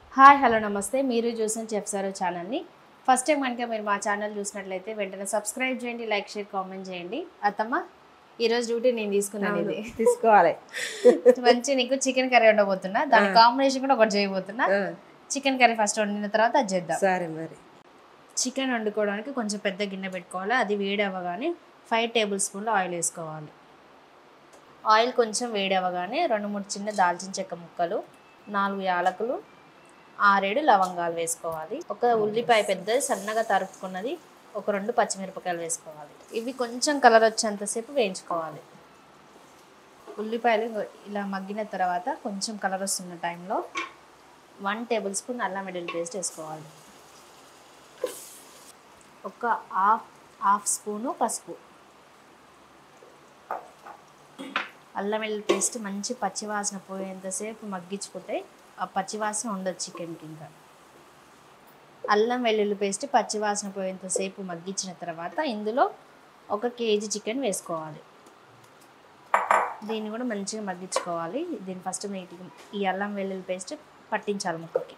Hi hello నమస్తే మీరు చూసిన చెప్సారో ఛానల్ని ఫస్ట్ టైం కనుక మీరు మా ఛానల్ చూసినట్లయితే వెంటనే సబ్స్క్రైబ్ చేయండి లైక్ షేర్ కామెంట్ చేయండి అత్తమ్మ ఈరోజు డ్యూటీ నేను తీసుకున్నాను ఇది తీసుకోవాలి మంచి నీకు చికెన్ కర్రీ వండబోతున్నా దాని కాంబినేషన్ కూడా ఒకటి చేయబోతున్నా ఆ, చికెన్ కర్రీ ఫస్ట్ వండిన తర్వాత అది చేద్దాం సరే మరి చికెన్ వండుకోవడానికి కొంచెం పెద్ద గిన్నె పెట్టుకోవాలి అది వేడి అవ్వగానే ఫైవ్ టేబుల్ స్పూన్లు ఆయిల్ వేసుకోవాలి ఆయిల్ కొంచెం వేడి అవ్వగానే రెండు మూడు చిన్న దాల్చిన చెక్క ముక్కలు నాలుగు యాలకులు ఆరేడు లవంగాలు వేసుకోవాలి ఒక ఉల్లిపాయ పెద్దది సన్నగా తరుపుకున్నది ఒక రెండు పచ్చిమిరపకాయలు వేసుకోవాలి ఇవి కొంచెం కలర్ వచ్చేంతసేపు వేయించుకోవాలి ఉల్లిపాయలు ఇంగో ఇలా మగ్గిన తర్వాత కొంచెం కలర్ వస్తున్న టైంలో వన్ టేబుల్ స్పూన్ అల్లం వెల్లుల్లి పేస్ట్ వేసుకోవాలి ఒక హాఫ్ హాఫ్ స్పూను పసుపు అల్లం వెల్లుల్లి పేస్ట్ మంచి పచ్చివాసన పోయేంతసేపు మగ్గించుకుంటే ఆ పచ్చివాసన ఉండదు చికెన్కి ఇంకా అల్లం వెల్లుల్లి పేస్ట్ పచ్చివాసన పోయేంతసేపు మగ్గించిన తర్వాత ఇందులో ఒక కేజీ చికెన్ వేసుకోవాలి దీన్ని కూడా మంచిగా మగ్గించుకోవాలి దీన్ని ఫస్ట్ నీట్గా ఈ అల్లం వెల్లుల్లి పేస్ట్ పట్టించాలి ముక్కకి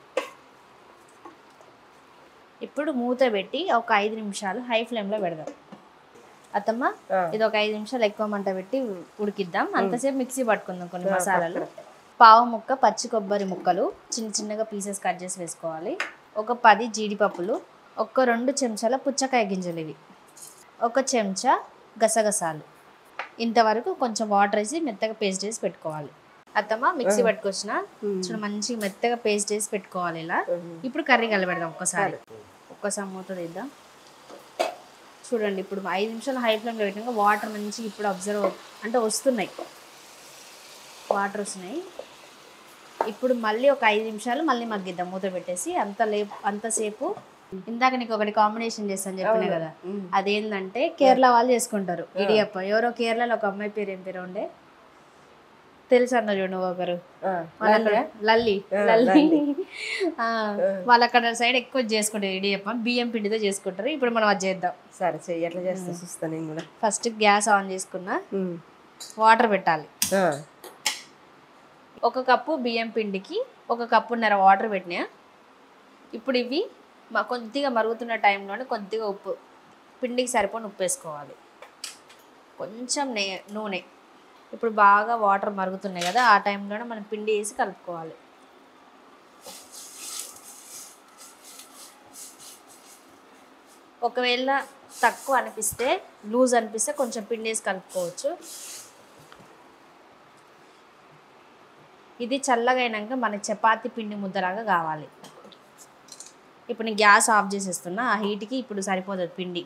ఇప్పుడు మూత పెట్టి ఒక ఐదు నిమిషాలు హై ఫ్లేమ్లో పెడదాం అత్తమ్మ ఆ. ఇది ఒక ఐదు నిమిషాలు ఎక్కువ మంట పెట్టి ఉడికిద్దాం అంతసేపు మిక్సీ పట్టుకుందాం కొన్ని మసాలాలు పావు ముక్క పచ్చి కొబ్బరి ముక్కలు చిన్న చిన్నగా పీసెస్ కట్ చేసి వేసుకోవాలి ఒక పది జీడిపప్పులు ఒక రెండు చెంచాల పుచ్చకాయ గింజలు ఇవి ఒక చెంచా గసగసాలు ఇంతవరకు కొంచెం వాటర్ వేసి మెత్తగా పేస్ట్ చేసి పెట్టుకోవాలి అత్తమ్మ మిక్సీ పట్టుకొచ్చిన చూడ మంచిగా మెత్తగా పేస్ట్ చేసి పెట్టుకోవాలి ఇలా ఇప్పుడు కర్రీ కలబెడదాం ఒక్కసారి ఒక్కసారి మూత తీద్దాం చూడండి ఇప్పుడు ఐదు నిమిషాలు హై ఫ్లేమ్లో పెట్టినాక వాటర్ మంచిగా ఇప్పుడు అబ్జర్వ్ అంటే వస్తున్నాయి వాటర్ వస్తున్నాయి ఇప్పుడు మళ్ళీ ఒక ఐదు నిమిషాలు మళ్ళీ మగ్గిద్దాం మూత పెట్టేసి అంత లే అంతసేపు ఇందాక నీకు ఒకటి కాంబినేషన్ చేస్తాను చెప్పినా కదా అదేంటంటే కేరళ వాళ్ళు చేసుకుంటారు ఇడియప్ప ఎవరో కేరళలో ఒక అమ్మాయి పేరు ఏం పేరు ఉండే తెలుసు అన్న చూడు నువ్వు ఒకరు ఆ, వాళ్ళ లల్లి లల్లి ఆ, వాళ్ళు అక్కడ సైడ్ ఎక్కువ చేసుకుంటారు ఇడియప్ప బియ్యం పిండితో చేసుకుంటారు ఇప్పుడు మనం అది చేద్దాం సరే చెయ్యి ఎట్లా చేస్తా చూస్తా నేను కూడా ఫస్ట్ గ్యాస్ ఆన్ చేసుకున్న ఉమ్. వాటర్ పెట్టాలి ఆ, ఒక కప్పు బియ్యం పిండికి ఒక కప్పున్నర వాటర్ పెట్టినా ఇప్పుడు ఇవి మా కొద్దిగా మరుగుతున్న టైంలోనే కొద్దిగా ఉప్పు పిండికి సరిపోని ఉప్పు వేసుకోవాలి కొంచెం నే నూనె ఇప్పుడు బాగా వాటర్ మరుగుతున్నాయి కదా ఆ టైంలోనే మనం పిండి వేసి కలుపుకోవాలి ఒకవేళ తక్కువ అనిపిస్తే లూజ్ అనిపిస్తే కొంచెం పిండి వేసి కలుపుకోవచ్చు ఇది చల్లగా అయినాక మనకి చపాతి పిండి ముద్దలాగా కావాలి ఇప్పుడు నేను గ్యాస్ ఆఫ్ చేసేస్తున్నా ఆ హీట్కి ఇప్పుడు సరిపోతుంది పిండి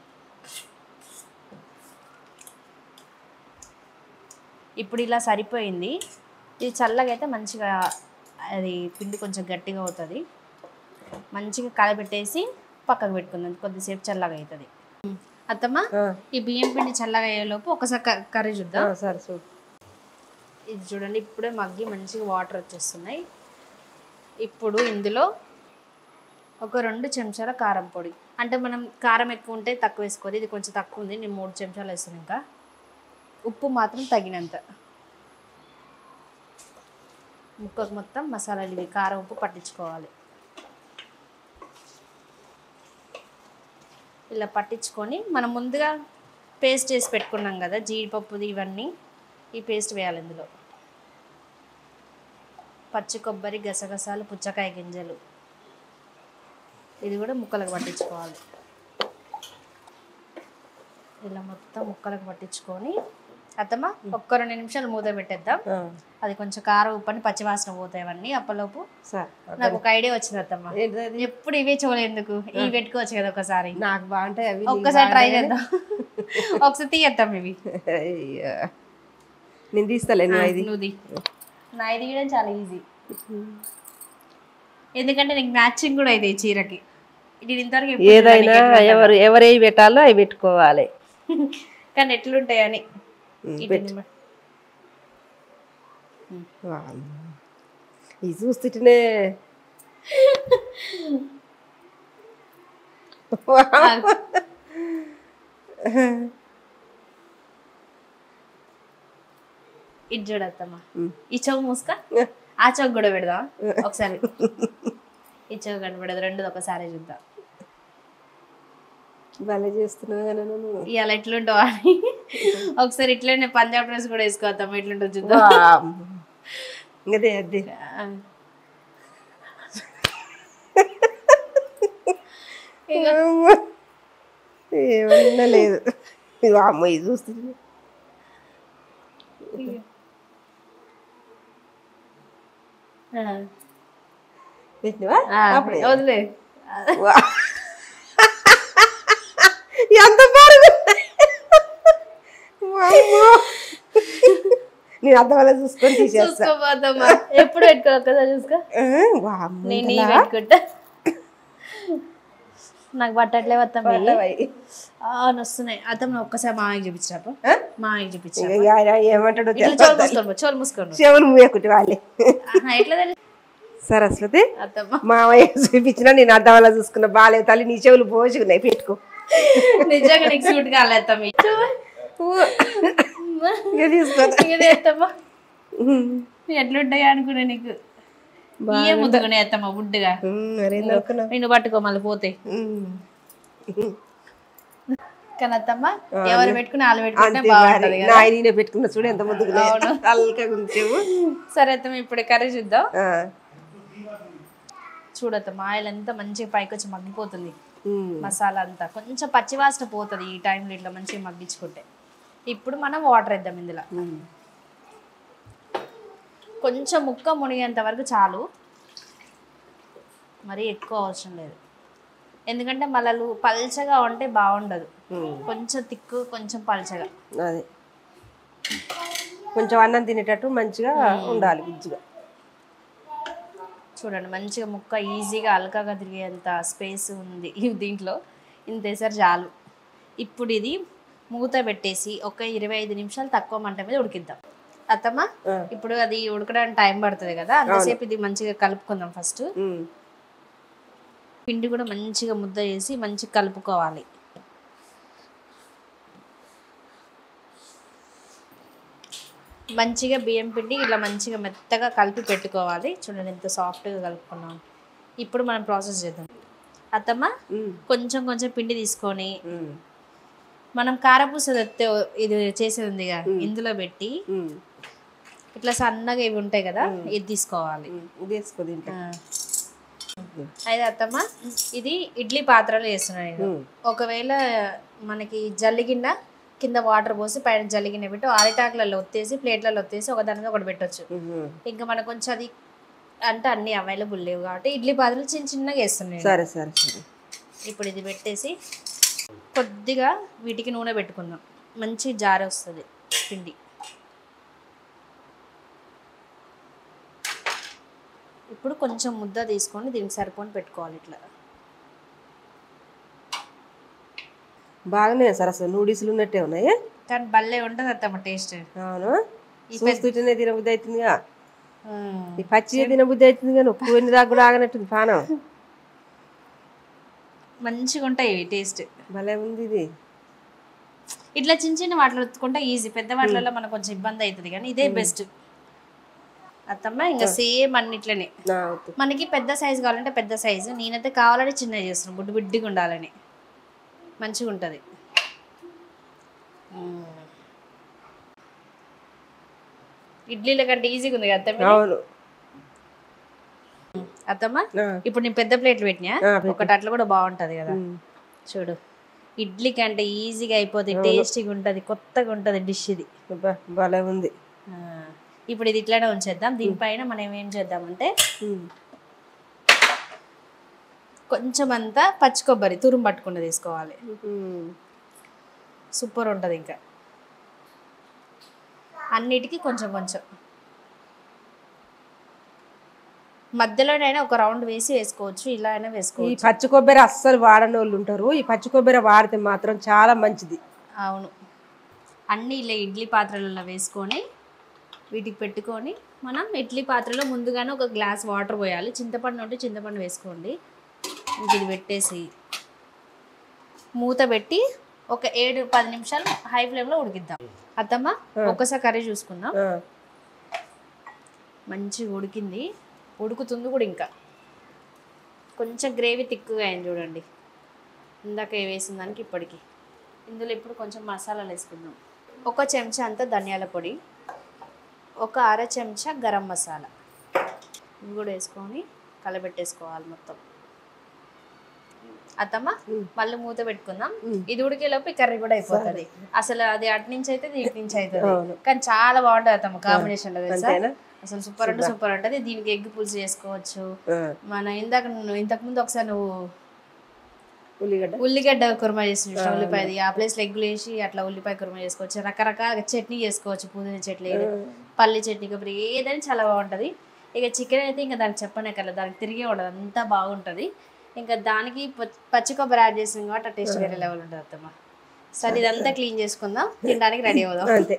ఇప్పుడు ఇలా సరిపోయింది ఇది చల్లగా అయితే మంచిగా అది పిండి కొంచెం గట్టిగా అవుతుంది మంచిగా కలబెట్టేసి పక్కకు పెట్టుకుందాం కొద్దిసేపు చల్లగా అవుతుంది అత్తమ్మ ఆ, ఈ బియ్యం పిండి చల్లగా అయ్యేలోపు ఒకసారి క- కర్రీ ఆ, చూద్దాం సరే చూడు ఇది చూడండి ఇప్పుడే మగ్గి మంచిగా వాటర్ వచ్చేస్తున్నాయి ఇప్పుడు ఇందులో ఒక రెండు చెంచాల కారం పొడి అంటే మనం కారం ఎక్కువ ఉంటే తక్కువ వేసుకోవాలి ఇది కొంచెం తక్కువ ఉంది నేను మూడు చెంచాలు వేస్తాను ఇంకా ఉప్పు మాత్రం తగినంత ముక్కకు మొత్తం మసాలాలు ఇవి కారం ఉప్పు పట్టించుకోవాలి ఇలా పట్టించుకొని మనం ముందుగా పేస్ట్ చేసి పెట్టుకున్నాం కదా జీడిపప్పుది ఇవన్నీ ఈ పేస్ట్ వేయాలి ఇందులో పచ్చి కొబ్బరి గసగసాలు పుచ్చకాయ గింజలు ఇది కూడా ముక్కలకు పట్టించుకోవాలి ఇలా మొత్తం ముక్కలకు పట్టించుకొని అత్తమ్మ ఒక్క రెండు నిమిషాలు మూత పెట్టేద్దాం ఆ, అది కొంచెం కారం ఉప్పు అని పచ్చివాసన పోతాయి అవన్నీ అప్పలోపు సరే నాకు ఒక ఐడియా వచ్చింది అత్తమ్మ ఏంటిది అది? ఎప్పుడు ఇవే చూడలేందుకు ఇవి పెట్టుకోవచ్చు కదా ఒకసారి నాకు బాగుంటాయి అవి నీకు ఒక్కసారి ట్రై బాగుంటాయి చేద్దాం ఒకసారి తీయద్దాం ఇవి అయ్యో. నేను తీస్తాలే నువ్వు ఇది నువ్వుది నా ఇది తీయడం చాలా ఈజీ ఎందుకంటే నీకు మ్యాచింగ్ కూడా అయితే ఈ చీరకి ఇది ఇంతవరకు ఎప్పుడు ఏదైనా ఎవరు ఎవరేవి పెట్టాలో అవి పెట్టుకోవాలి కానీ ఎట్లుంటాయని ఉమ్, ఇటు పెట్టు. నిమ్మ- వామ్మో. ఇది చూస్తుంటేనే ఇది చూడత్తమ్మా ఉమ్. ఈ చెవు మూసుక ఆ చెవు కూడా పెడదాం ఒకసారి ఇచ్చగా కనపడదు రెండు ఒకసారి చూద్దాం భలే చేస్తున్నావు కదా నువ్వు ఇవాళ ఎట్లుంటావు అని ఒకసారి ఇట్లనే పంజాబ్ డ్రెస్ కూడా వేసుకోవద్దాం ఎట్లుంటుందో చూద్దాం వామ్. ఇంకదే అదే ఆ. ఇగో. అమ్మ. ఏమన్నా లేదు ఇగో అమ్మ ఇది చూస్తుంది ఆ. పెట్టినవా ఆ, అప్పుడే వదిలే వా. ఎంత బాగా నేను అద్దం వల్ల చూసుకొని తీసేస్తా చూసుకోపోతామా ఎప్పుడు పెట్టుకో ఒక్కసారి చూసుకో ఆ, వామ్మో, నేను ఇంతలా? ఇవి పెట్టుకుంటా నాకు పట్టట్లే వస్తాం పడ్డవాయి. వస్తున్నాయి అతను ఒక్కసారి మామయ్య చూపించినప్పుడు ఆ? మామయ్య చూపించా ఇక ఆయన ఏమంటాడో ఇట్లా చోలు మూసుకోండి చోలు మూసుకోండి చెవులు మూయకుంటే వాళ్ళే ఆహా, ఎట్లా తెలుసు సరస్వతి అత్తమ్మ మామయ్య చూపించినా నేను అద్దం వల్ల చూసుకున్న బాగాలేదు తల్లి నీ చెవులు పోసుకున్నాయి పెట్టుకో నిజంగా నీకు సూట్ కాలేత్తమ్మ ఇక తీసుకో ఇదే అత్తమ్మ ఎట్లుంటాయి అనుకునే నీకు ఏ ముద్దుకునే అత్తమ్మ బుడ్డుగా ఉమ్, మరేంది అనుకున్నావు నిన్ను పట్టుకో మళ్ళీ పోతే ఉమ్. కానీ అత్తమ్మ ఎవరు పెట్టుకుని వాళ్ళు పెట్టుకుంటే అంతే బాగుంటది మరి. కదా నా ఆయన పెట్టుకున్న చూడు ఎంత ముద్దుకు అల్కగా ఉంచేవు సరే అత్తమ్మ ఇప్పుడు కర్రీ చూద్దాం ఆ. చూడత్తమ్మ ఆయిల్ అంతా మంచిగా పైకి వచ్చి మగ్గిపోతుంది ఉమ్. మసాలా అంతా కొంచెం పచ్చివాసన పోతుంది ఈ టైంలో ఇట్లా మంచిగా మగ్గించుకుంటే ఇప్పుడు మనం వాటర్ వేద్దాం ఇందులో ఉమ్. కొంచెం ముక్క మునిగేంత వరకు చాలు మరీ ఎక్కువ అవసరం లేదు ఎందుకంటే మళ్ళీ పల్చగా ఉంటే బాగుండదు ఉమ్. కొంచెం తిక్కు కొంచెం పల్చగా అదే కొంచెం అన్నం తినేటట్టు మంచిగా ఉండాలి గుజ్జుగా చూడండి మంచిగా ముక్క ఈజీగా అలకగా తిరిగేంత స్పేస్ ఉంది ఈ దీంట్లో ఇంత వేసారు చాలు ఇప్పుడు ఇది మూత పెట్టేసి ఒక ఇరవై ఐదు నిమిషాలు తక్కువ మంట మీద ఉడికిద్దాం అత్తమ్మ ఆ. ఇప్పుడు అది ఉడకడానికి టైం పడుతుంది కదా అంతసేపు ఇది మంచిగా కలుపుకుందాం ఫస్ట్ ఉమ్. పిండి కూడా మంచిగా ముద్ద చేసి మంచిగా కలుపుకోవాలి మంచిగా బియ్యం పిండి ఇలా మంచిగా మెత్తగా కలిపి పెట్టుకోవాలి చూడండి ఎంత సాఫ్ట్గా కలుపుకున్నాం ఇప్పుడు మనం ప్రాసెస్ చేద్దాం అత్తమ్మ ఉమ్. కొంచెం కొంచెం పిండి తీసుకొని ఉమ్. మనం కారపూస తెత్తే ఇది చేసేది ఉందిగా ఇందులో పెట్టి ఉమ్. ఇట్లా సన్నగా ఇవి ఉంటాయి కదా ఇది తీసుకోవాలి ఉమ్. ఇది వేసుకో దీంట్లో ఆ. అయితే అత్తమ్మ ఇది ఇడ్లీ పాత్రలో చేస్తున్నాను నేను ఉమ్. ఒకవేళ మనకి జల్లిగిన్న కింద వాటర్ పోసి పైన జల్లిగిన్న పెట్టి అరిటాకులలో ఒత్తేసి ప్లేట్లలో ఒత్తేసి ఒకదాని మీద ఒకటి పెట్టొచ్చు ఉమ్. ఇంకా మనకు కొంచెం అది అంటే అన్ని అవైలబుల్ లేవు కాబట్టి ఇడ్లీ పాత్రలు చిన్న చిన్నగా వేస్తున్నాయి సరే సరే సరే ఇప్పుడు ఇది పెట్టేసి కొద్దిగా వీటికి నూనె పెట్టుకుందాం మంచి జార వస్తుంది పిండి ఇప్పుడు కొంచెం ముద్ద తీసుకొని దీనికి సరిపోని పెట్టుకోవాలి ఇట్లా బాగానే సార్ అసలు నూడిల్స్లు ఉన్నట్టే ఉన్నాయి కానీ భలే ఉంటుంది అత్తమ్మ టేస్ట్ అవును చూస్తుంటేనే తినబుద్ధి అవుతుందిగా ఈ పచ్చి తినబుద్ధి అవుతుంది కానీ ఉప్పు ఎన్ని దాకా కూడా ఆగనట్టుంది పానం మంచిగా ఉంటాయి ఇవి టేస్ట్ భలే ఉంది ఇది ఇట్లా చిన్న చిన్న వాటిలో ఉత్తుకుంటే ఈజీ పెద్ద వాటిలలో మనకు కొంచెం ఇబ్బంది అవుతుంది కానీ ఇదే బెస్ట్ అత్తమ్మ ఇంకా సేమ్ అన్నిట్లనే నా వద్దు. మనకి పెద్ద సైజు కావాలంటే పెద్ద సైజు నేనైతే కావాలని చిన్నది చేస్తున్నాను బుడ్డు బుడ్డిగా ఉండాలని మంచిగా ఉంటుంది ఇడ్లీల కంటే ఈజీగా ఉంది కదా అత్తమ్మ ఇది? అవును అత్తమ్మ ఆ. ఇప్పుడు నేను పెద్ద ప్లేట్లు పెట్టినా ఆ, పెట్టు. ఒకటి అట్లా కూడా బాగుంటది కదా ఉమ్. చూడు ఇడ్లీ కంటే ఈజీగా అయిపోతుంది టేస్టీగా ఉంటుంది కొత్తగా ఉంటుంది డిష్ ఇది అబ్బా, భలే ఉంది ఆ, ఇప్పుడు ఇది ఇట్లానే ఉంచేద్దాం దీనిపైన మనం ఏం చేద్దామంటే ఉమ్. కొంచెం అంతా పచ్చి కొబ్బరి తురుము పట్టుకుండా తీసుకోవాలి ఉమ్. సూపర్ ఉంటుంది ఇంకా అన్నిటికీ కొంచెం కొంచెం మధ్యలోనైనా ఒక రౌండ్ వేసి వేసుకోవచ్చు ఇలా అయినా ఈ వేసుకోవచ్చు పచ్చి కొబ్బరి అస్సలు వాడని వాళ్ళు ఉంటారు ఈ పచ్చి కొబ్బరి వాడితే మాత్రం చాలా మంచిది అవును అన్నీ ఇలా ఇడ్లీ పాత్రలలో వేసుకొని వీటికి పెట్టుకొని మనం ఇడ్లీ పాత్రలో ముందుగానే ఒక గ్లాస్ వాటర్ పోయాలి చింతపండు ఉంటే చింతపండు వేసుకోండి ఇంక ఇది పెట్టేసి మూత పెట్టి ఒక ఏడు పది నిమిషాలు హై ఫ్లేమ్లో ఉడికిద్దాం అత్తమ్మ ఒక్కసారి కర్రీ చూసుకుందాం ఆ. మంచిగా ఉడికింది ఉడుకుతుంది కూడా ఇంకా కొంచెం గ్రేవీ తిక్కుగా అయింది చూడండి ఇందాక వేసిన దానికి ఇప్పటికి ఇందులో ఇప్పుడు కొంచెం మసాలాలు వేసుకుందాం ఒక చెంచా అంతా ధనియాల పొడి ఒక అర చెంచా గరం మసాలా ఇవి కూడా వేసుకొని కలబెట్టేసుకోవాలి మొత్తం అత్తమ్మ ఉమ్. మళ్ళీ మూత పెట్టుకుందాం ఉమ్. ఇది ఉడికేలోపు ఈ కర్రీ కూడా అయిపోతుంది అసలు అది అటు నుంచి అయితే ఇటు నుంచి అవుతుంది అవును. కానీ చాలా బాగుంటుంది అత్తమ్మ కాంబినేషన్ లో తెలుసా అంతేనా అసలు సూపర్ అంటే సూపర్ ఉంటుంది దీనికి ఎగ్ పులుసు చేసుకోవచ్చు ఆ, మన ఇందాక నువ్వు ఇంతకు ముందు ఒకసారి నువ్వు ఉల్లిగడ్డ ఉల్లిగడ్డ కుర్మా చేసి ఉల్లిపాయది ఆ ప్లేస్ లో ఎగ్గులు వేసి అట్లా ఉల్లిపాయ కుర్మా చేసుకోవచ్చు రకరకాల చట్నీ చేసుకోవచ్చు పుదీనా చట్నీ పల్లి చట్నీ కొబ్బరి ఏదైనా చాలా బాగుంటుంది ఇక చికెన్ అయితే ఇంకా దానికి చెప్పనక్కర్లేదు దానికి తిరిగే ఉండదు అంతా బాగుంటుంది ఇంకా దానికి ప- పచ్చి కొబ్బరి యాడ్ చేసింది కాబట్టి ఆ టేస్ట్ వేరే లెవెల్ ఉంటుంది అత్తమ్మ సరే ఇదంతా క్లీన్ చేసుకుందాం తినడానికి రెడీ అవుదాం అంతే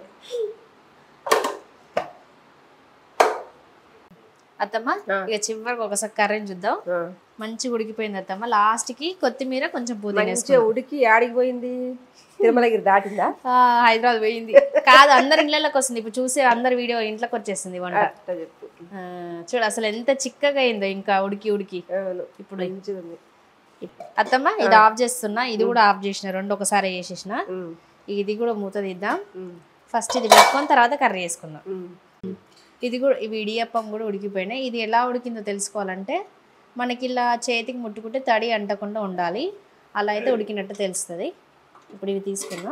అత్తమ్మ ఇక చివరికి ఒకసారి కర్రీని చూద్దాం ఆ. మంచిగా ఉడికిపోయింది అత్తమ్మ లాస్ట్ కి కొత్తిమీర కొంచెం పుదీనా మంచిగా ఉడికి ఆడికి పోయింది తిరుమలగిరి దాటిందా ఆ, హైదరాబాద్ పోయింది కాదు అందరి ఇళ్ళకి వస్తుంది ఇప్పుడు చూసే అందరి వీడియో ఇంట్లోకి వచ్చేసింది వంట అట్లా చెప్పు ఆ, చూడు అసలు ఎంత చిక్కగా అయిందో ఇంకా ఉడికి ఉడికి అవును ఇప్పుడు మంచిగా ఉంది అత్తమ్మ ఇది ఆఫ్ చేస్తున్నా ఇది కూడా ఆఫ్ చేసిన రెండు ఒకసారి వేసేసిన ఉమ్, ఇది కూడా మూత తీద్దాం ఉమ్, ఫస్ట్ ఇది పెట్టుకొని తర్వాత కర్రీ వేసుకుందాం ఉమ్. ఇది కూడా ఇవి ఇడియప్పం కూడా ఉడికిపోయినాయి ఇది ఎలా ఉడికిందో తెలుసుకోవాలంటే మనకి ఇలా చేతికి ముట్టుకుంటే తడి అంటకుండా ఉండాలి అలా అయితే ఉడికినట్టు తెలుస్తుంది ఇప్పుడు ఇవి తీసుకుందాం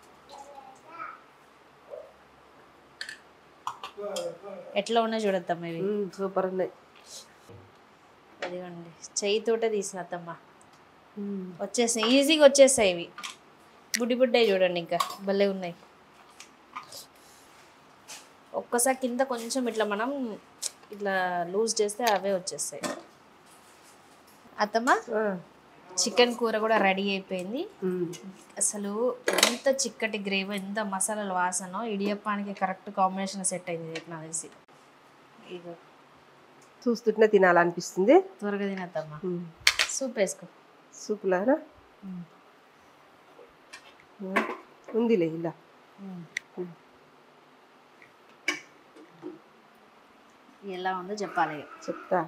ఎట్లా ఉన్నా చూడద్దమ్మ ఇవి ఉమ్, సూపర్ ఉన్నాయి అదిగోండి చెయ్యి తోటే తీసిన అత్తమ్మ ఉమ్, వచ్చేసాయి ఈజీగా వచ్చేస్తాయి ఇవి బుడ్డి బుడ్డే చూడండి ఇంకా భలే ఉన్నాయి ఒక్కసారి కింద కొంచెం ఇట్లా మనం ఇట్లా లూజ్ చేస్తే అవే వచ్చేస్తాయి అత్తమ్మ ఆ, చికెన్ కూర కూడా రెడీ అయిపోయింది ఉమ్. అసలు ఎంత చిక్కటి గ్రేవీ ఎంత మసాలాల వాసన ఇడియప్పానికి కరెక్ట్ కాంబినేషన్ సెట్ అయింది ఇది నాకు తెలిసి ఇగో చూస్తుంటే తినాలనిపిస్తుంది త్వరగా తినద్దమ్మ ఉమ్, సూప్ వేసుకో సూపులారా ఉమ్. ఉమ్, ఉందిలే ఇలా ఉమ్. ఎలా ఉందో చెప్పాలి ఇక. చెప్తా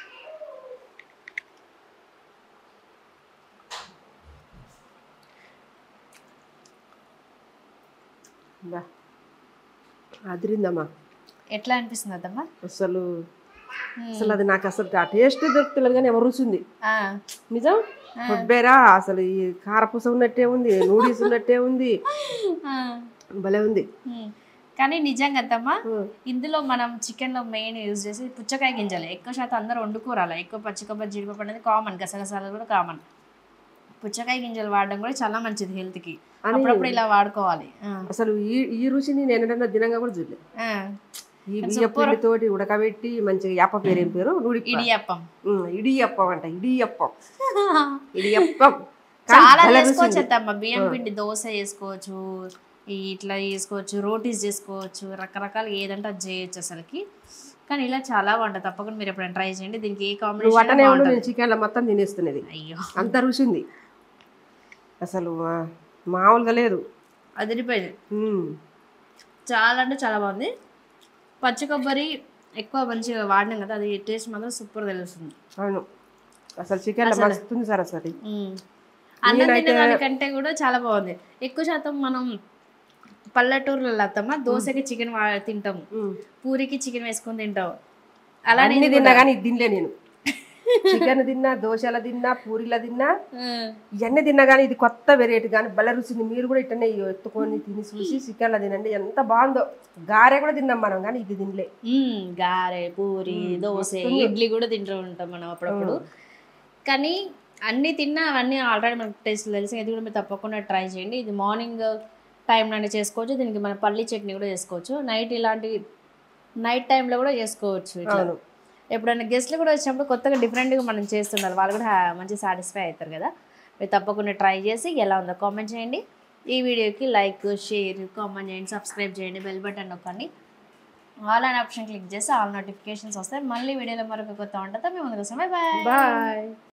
బా అదిరిందమ్మా ఎట్లా అనిపిస్తుంది అద్దమ్మా అసలు అసలు అది నాకు అసలు ఆ టేస్ట్ దొరుకుతలేదు కానీ ఎవరు రుచింది ఆ, నిజం కొబ్బేరా అసలు ఈ కారపూస ఉన్నట్టే ఉంది నూడిల్స్ ఉన్నట్టే ఉంది ఆ, భలే ఉంది ఉమ్. కానీ నిజంగా అత్తమ్మా ఉమ్, ఇందులో మనం చికెన్ లో మెయిన్ యూజ్ చేసి పుచ్చకాయ గింజలు ఎక్కువ శాతం అందరూ వండుకోరాలి ఎక్కువ పచ్చి కొబ్బరి జీడిపప్పు అనేది కామన్ గసగసాలు కూడా కామన్ పుచ్చకాయ గింజలు వాడడం కూడా చాలా మంచిది హెల్త్ కి అప్పుడప్పుడు ఇలా వాడుకోవాలి ఆ, అసలు ఈ ఈ రుచిని నేను ఎన్నడన్నా దినంగా కూడా చూడలేదు ఆ. ఈ బియ్య పిండితోటి ఉడకబెట్టి మంచిగా యాప పేరు ఏం పేరు నూడి ఇడియప్పం ఇడియప్పం అంట ఇడియప్పం ఇడియప్పం చాలా చేసుకోవచ్చు అత్తమ్మ బియ్యం పిండి దోశ చేసుకోవచ్చు ఈ ఇట్లా చేసుకోవచ్చు రోటీస్ చేసుకోవచ్చు రకరకాల ఏదంటే అది చేయొచ్చు అసలుకి కానీ ఇలా చాలా బాగుంటుంది తప్పకుండా మీరు ఎప్పుడైనా ట్రై చేయండి దీనికి ఏ నువ్వు కాంబినేషన్ అట్టనే ఉండు నేను చికెన్లో మొత్తం తినేస్తున్నది అయ్యో అంత రుచి ఉంది అసలు మా- మామూలుగా లేదు అదిరిపోయింది ఉమ్, చాలా అంటే చాలా బాగుంది పచ్చి కొబ్బరి ఎక్కువ మంచిగా వాడినాం కదా అది టేస్ట్ మాత్రం సూపర్ తెలుస్తుంది అవును అసలు చికెన్లో మస్తుంది సార్ అసలు మ్మ్. అన్నం తినేదానికంటే కూడా చాలా బాగుంది ఎక్కువ శాతం మనం పల్లెటూర్లలో అత్తమ్మ దోశకి చికెన్ తింటాం ఉమ్. పూరికి చికెన్ వేసుకొని తింటాం అలానే అన్ని తిన్నా కానీ ఇది తినలే నేను చికెన్ తిన్నా దోశల తిన్నా పూరీల తిన్నా ఇవన్నీ తిన్నా కానీ ఇది కొత్త వెరైటీ కానీ భలే రుచింది మీరు కూడా ఇట్టనే ఎత్తుకొని తిని చూసి చికెన్లో తినండి ఎంత బాగుందో గారె కూడా తిన్నాం మనం కానీ ఇది తినలే మ్మ్. గారె పూరి దోశ ఇడ్లీ కూడా తింటూ ఉంటాం మనం అప్పుడప్పుడు కానీ అన్ని తిన్నా అవన్నీ ఆల్రెడీ మనకు టేస్ట్ తెలిసి ఇది కూడా మీరు తప్పకుండా ట్రై చేయండి ఇది మార్నింగ్ టైంలోనే చేసుకోవచ్చు దీనికి మన పల్లి చట్నీ కూడా చేసుకోవచ్చు నైట్ ఇలాంటి నైట్ టైంలో కూడా చేసుకోవచ్చు ఇట్లా అవును ఎప్పుడైనా గెస్ట్లు కూడా వచ్చినప్పుడు కొత్తగా డిఫరెంట్గా మనం చేస్తున్నారు వాళ్ళు కూడా హ్యా- మంచి సాటిస్ఫై అవుతారు కదా మీరు తప్పకుండా ట్రై చేసి ఎలా ఉందో కామెంట్ చేయండి ఈ వీడియోకి లైక్ షేర్ కామెంట్ చేయండి సబ్స్క్రైబ్ చేయండి బెల్ బటన్ నొక్కండి ఆల్ అనే ఆప్షన్ క్లిక్ చేస్తే ఆల్ నోటిఫికేషన్స్ వస్తాయి మళ్ళీ వీడియోలో మరొక కొత్త ఉంటుంది మీ ముందుకు వస్తాం బాయ్ బాయ్